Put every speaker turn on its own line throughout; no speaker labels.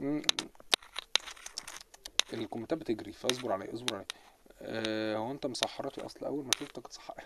م- الكومنتات بتجري فاصبر عليا اصبر عليا أه هو انت مسحراتي اصل اول ما شفتك تصحى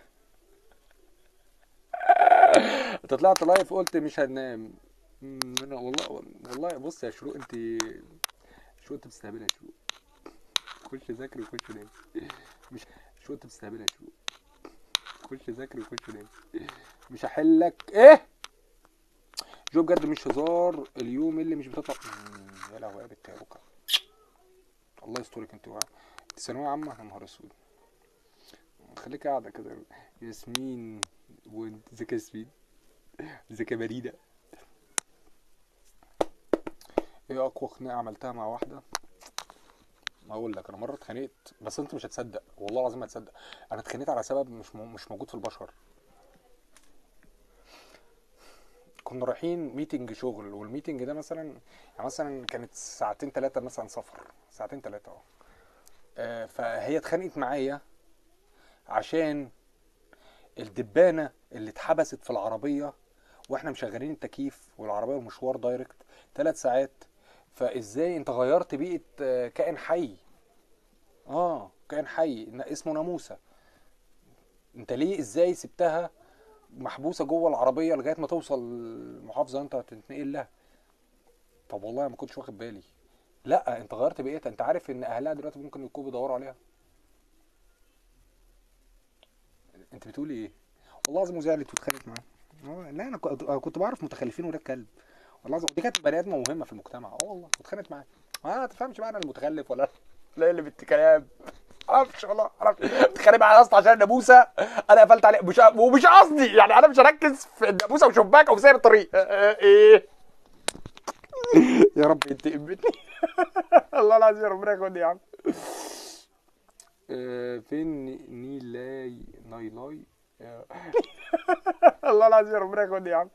انت طلعت لايف قلت مش هننام م، انا والله والله بص يا شروق انت شو انت بتستهبلها يا شروق خش ذاكر وخش نام مش شو انت بتستهبلها يا شروق خش ذاكر وخش نام مش هحلك ايه جو بجد مش هزار اليوم اللي مش بتطلع مم، يا لهوي يا بنت يا ركا الله يسترك انت وقع انت ثانوية عامة يا نهار اسود خليك قاعدة كده ياسمين وانت ازيك يا ياسمين ازيك يا مريدة ايه اقوى خناقة عملتها مع واحدة اقول لك انا مرة اتخانقت بس انت مش هتصدق والله العظيم ما هتصدق انا اتخانقت على سبب مش م... مش موجود في البشر كنا رايحين ميتنج شغل والميتنج ده مثلا يعني مثلا كانت ساعتين ثلاثة مثلا سفر ساعتين ثلاثة اه آه، فهي اتخانقت معايا عشان الدبانة اللي اتحبست في العربية واحنا مشغلين التكييف والعربية مشوار دايركت ثلاث ساعات فازاي انت غيرت بيئة آه، كائن حي اه كائن حي ن- اسمه ناموسة انت ليه ازاي سبتها محبوسة جوه العربية لغاية ما توصل المحافظة انت هتنتقل لها طب والله ما كنتش واخد بالي لا انت غيرت بيئتها انت عارف ان اهلها دلوقتي ممكن يكونوا بيدوروا عليها انت بتقولي ايه والله العظيم وزعلت واتخانقت معاه اه لا انا كنت كنت بعرف متخلفين ولاد كلب والله العظيم دي كانت بني ادمه مهمه في المجتمع اه والله واتخانقت معاه ما تفهمش بقى انا المتخلف ولا لا اللي بالكلام معرفش والله معرفش بتتخانق معايا اصلا عشان الناموسه انا قفلت عليه مش ومش قصدي يعني انا مش هركز في الناموسه وشباك او ساير الطريق اه، اه، ايه يا رب ينتقم مني الله العظيم ربنا ياخدني يا عم آه، فين نيلاي نايلاي آه، الله العظيم ربنا ياخدني يا عم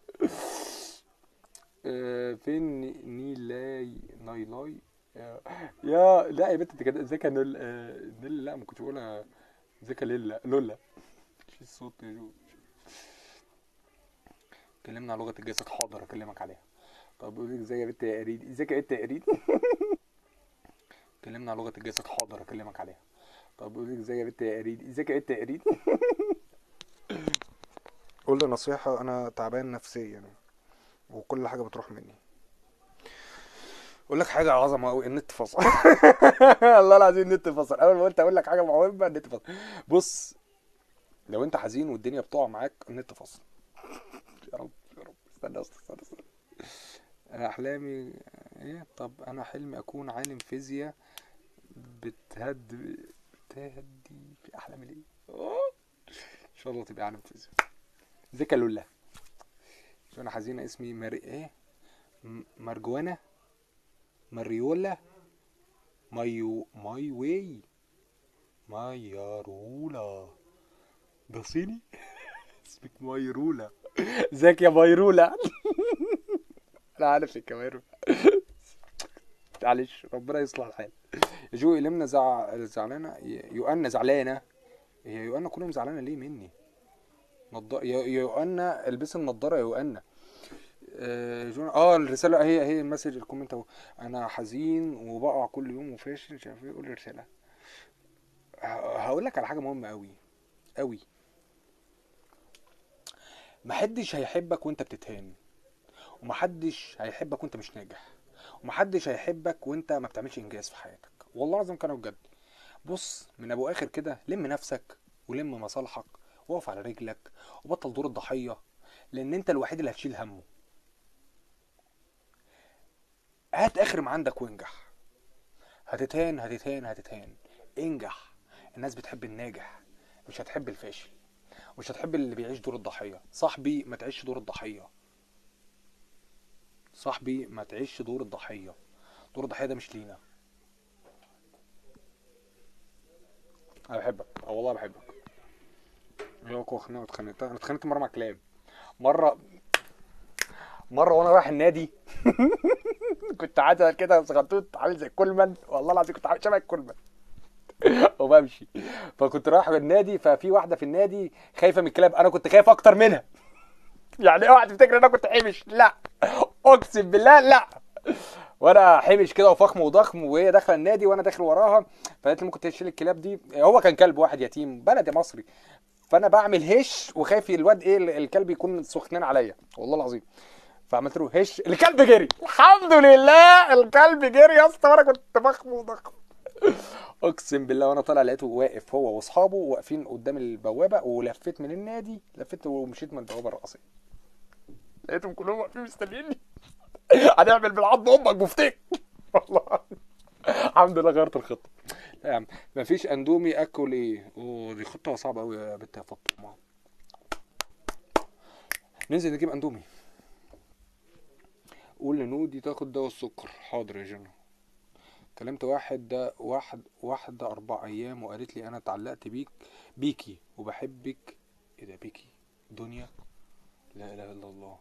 آه، فين نيلاي نايلاي آه، يا لا يا بنت انت كده ازيك يا نيل آه، نيل لا ما كنتش بقولها ازيك يا ليلا لولا مش الصوت يا جو كلمنا عن لغة الجسد حاضر اكلمك عليها طب قولي ازيك يا بنت يا قريد ازيك يا بنت يا قريد كلمنا عن لغة الجسد حاضر اكلمك عليها طب قولي ازيك يا بنت يا قريد ازيك يا بنت يا قريد قول لي نصيحة انا تعبان نفسيا وكل حاجة بتروح مني اقول لك حاجة عظمة قوي النت فصل الله العظيم النت فصل اول ما قلت اقول لك حاجة مهمة النت فصل بص لو انت حزين والدنيا بتقع معاك النت فصل يا رب يا رب استنى استنى استنى, استنى. أنا احلامي ايه طب انا حلمي اكون عالم فيزياء بتهد بتهدي في احلامي ليه أوه. ان شاء الله تبقى عالم فيزياء ازيك يا لولا عشان انا حزينه اسمي ماري ايه م- مرجوانه مريولا مايو ماي واي مايرولا ده صيني اسمك مايرولا ازيك يا مايرولا انا عارف الكوارث معلش ربنا يصلح الحال جو لمنا زع... زعلانه يؤنا زعلانه هي يؤنا كلهم زعلانه ليه مني نض... يا يا يؤنا البس النضاره يا يؤنا آه، جون اه الرساله هي هي المسج الكومنت اهو انا حزين وبقع كل يوم وفاشل مش عارف ايه قول لي رساله هقول لك على حاجه مهمه قوي قوي محدش هيحبك وانت بتتهان ومحدش هيحبك وانت مش ناجح ومحدش هيحبك وانت ما بتعملش انجاز في حياتك والله العظيم كانوا بجد بص من ابو اخر كده لم نفسك ولم مصالحك وقف على رجلك وبطل دور الضحيه لان انت الوحيد اللي هتشيل همه هات اخر ما عندك وانجح هتتهان هتتهان هتتهان انجح الناس بتحب الناجح مش هتحب الفاشل مش هتحب اللي بيعيش دور الضحيه صاحبي ما تعيش دور الضحيه صاحبي ما تعيش دور الضحيه دور الضحيه ده مش لينا انا بحبك اه والله بحبك يا كو خناقه اتخانقت انا اتخانقت مره مع كلاب مره مره وانا رايح النادي كنت عادة كده صغنطوط عامل زي كولمان والله العظيم كنت عامل شبه الكولمان وبمشي فكنت رايح النادي ففي واحده في النادي خايفه من الكلاب انا كنت خايف اكتر منها يعني اوعى تفتكر ان انا كنت حمش لا اقسم بالله لا وانا حمش كده وفخم وضخم وهي داخله النادي وانا داخل وراها فقالت لي ممكن تشيل الكلاب دي هو كان كلب واحد يتيم بلدي مصري فانا بعمل هش وخايف الواد ايه ال- الكلب يكون سخنان عليا والله العظيم فعملت له هش الكلب جري الحمد لله الكلب جري يا اسطى وانا كنت فخم وضخم اقسم بالله وانا طالع لقيته واقف هو واصحابه واقفين قدام البوابه ولفيت من النادي لفيت ومشيت من البوابه الرئيسيه لقيتهم كلهم واقفين مستنيني هنعمل بالعض امك بفتيك والله الحمد لله غيرت الخطه لا يا عم مفيش اندومي اكل ايه اوه دي خطه صعبه قوي يا بنت يا فاطمه ننزل نجيب اندومي قول لنودي تاخد دواء السكر حاضر يا جنى كلمت واحد ده واحد واحدة أربع أيام وقالت لي أنا اتعلقت بيك بيكي وبحبك إيه ده بيكي دنيا لا إله إلا الله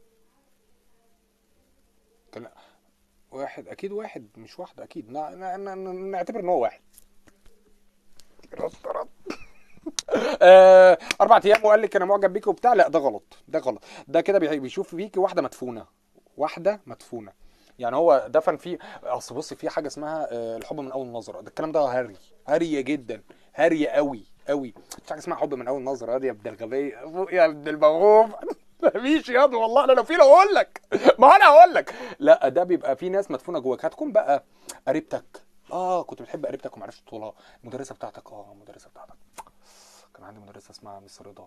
كان واحد أكيد واحد مش واحدة أكيد نع- نع- نع- نعتبر إن هو واحد رد رد آه، أربع أيام وقال لك أنا معجب بيكي وبتاع لا ده غلط ده غلط ده كده بي- بيشوف فيكي واحدة مدفونة واحدة مدفونة يعني هو دفن فيه اصل بص في حاجه اسمها آه، الحب من اول نظره ده الكلام ده هري هري جدا هري قوي قوي مش حاجه اسمها حب من اول نظره يا ابن الغبيه يا ابن الموهوب مفيش ياض والله انا لو في لو اقول لك ما انا هقول لك لا ده بيبقى في ناس مدفونه جواك هتكون بقى قريبتك اه كنت بتحب قريبتك وما عرفتش تطولها المدرسه بتاعتك اه المدرسه بتاعتك كان عندي مدرسه اسمها مس رضا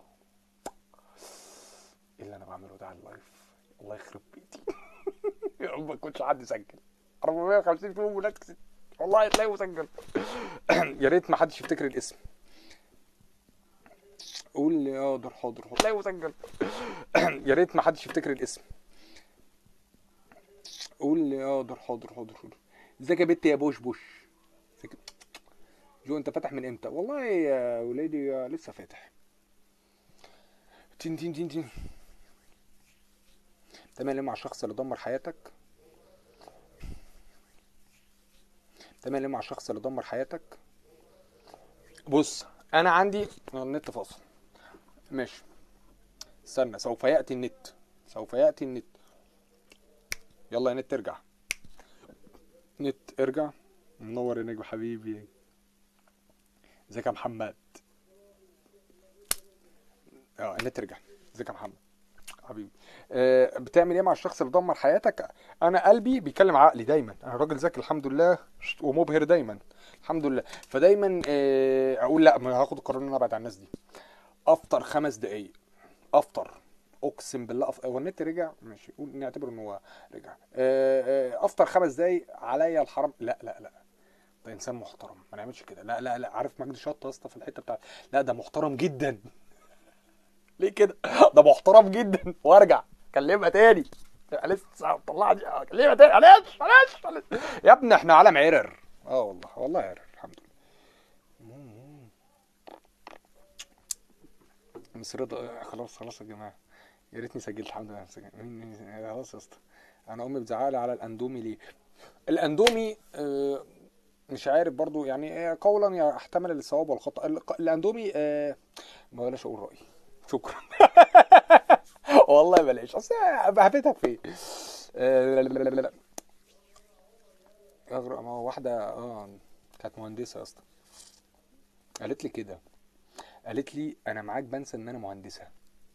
ايه اللي انا بعمله ده على اللايف الله يخرب بيتي يا رب ما يكونش حد سجل 450 فيهم ولاد كتير والله هتلاقيه مسجل يا ريت ما حدش يفتكر الاسم قول لي حاضر حاضر حاضر هتلاقيه مسجل يا ريت ما حدش يفتكر الاسم قول لي حاضر حاضر حاضر حاضر ازيك يا بنت يا بوش بوش ازيك جو انت فاتح من امتى والله يا ولادي آه، لسه فاتح تين تين تين تين تمام مع الشخص اللي دمر حياتك تمام مع الشخص اللي دمر حياتك بص انا عندي النت فاصل ماشي استنى سوف ياتي النت سوف ياتي النت يلا يا نت ارجع نت ارجع منور يا نجم حبيبي ازيك يا محمد اه النت ارجع ازيك يا محمد حبيبي آه، بتعمل ايه مع الشخص اللي دمر حياتك انا قلبي بيكلم عقلي دايما انا راجل ذكي الحمد لله ومبهر دايما الحمد لله فدايما آه، اقول لا ما هاخد القرار ان انا ابعد عن الناس دي افطر خمس دقايق افطر اقسم بالله أف... هو النت رجع ماشي قول نعتبر ان هو رجع آه، آه، افطر خمس دقايق عليا الحرام لا لا لا ده انسان محترم ما نعملش كده لا لا لا عارف مجدي شطه يا اسطى في الحته بتاعت لا ده محترم جدا ليه كده ده محترم جدا وارجع كلمها تاني لسه طلع دي آه، كلمها تاني معلش معلش معلش. يا ابني احنا عالم عرر اه والله والله عرر الحمد لله مس رضا خلاص خلاص يا جماعه يا ريتني سجلت الحمد لله سجلت. مين مين خلاص يا اسطى انا امي بتزعلي على الاندومي ليه الاندومي آه، مش عارف برضو يعني آه، قولا يا احتمل الصواب والخطا ال- الاندومي آه، ما بلاش اقول رايي شكرا والله بلاش اصل هفتك في ايه آه، لا لا لا لا لا. اغرق ما هو واحده اه كانت مهندسه يا اسطى قالت لي كده قالت لي انا معاك بنسى ان انا مهندسه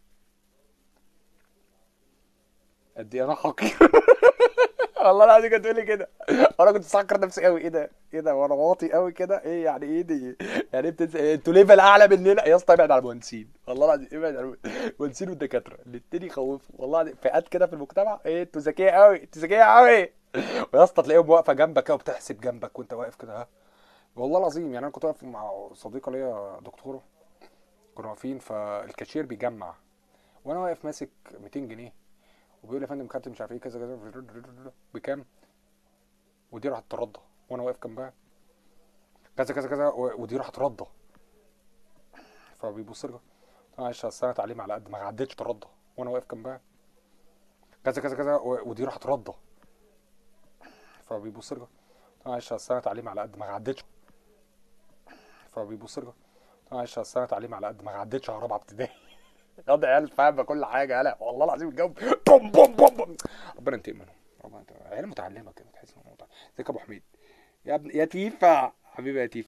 قد ايه انا حقير والله العظيم كانت تقول لي كده وانا كنت مسكر نفسي قوي ايه ده ايه ده وانا واطي قوي كده ايه يعني ايه دي يعني انت إيه انتوا ليفل اعلى مننا يا اسطى ابعد على المهندسين والله العظيم ابعد على المهندسين والدكاتره الاتنين يخوفوا والله العظيم فئات كده في المجتمع ايه انتوا ذكيه قوي انتوا ذكيه قوي ويا اسطى تلاقيهم واقفه جنبك كده وبتحسب جنبك وانت واقف كده ها والله العظيم يعني انا كنت واقف مع صديقه ليا دكتوره كنا واقفين فالكاشير بيجمع وانا واقف ماسك 200 جنيه وبيقول لي يا فندم كارت مش عارف ايه كذا كذا بكام ودي راحت ترضى وانا واقف جنبها كذا كذا كذا و- ودي راحت ترضى فبيبص لي معلش اصل انا تعليم على قد ما عدتش ترضى وانا واقف جنبها كذا كذا كذا و- ودي راحت ترضى فبيبص لي معلش اصل انا تعليم على قد ما عدتش فبيبص لي معلش اصل انا تعليم على قد ما عدتش على رابعه ابتدائي ياض عيال فاهمه كل حاجه يالا والله العظيم الجو بوم بوم بوم بوم ربنا ينتقم منهم والله انت عيال متعلمه كده تحس انه متعلم ازيك يا ابو حميد يا ابن يا تيفا حبيبي يا تيفا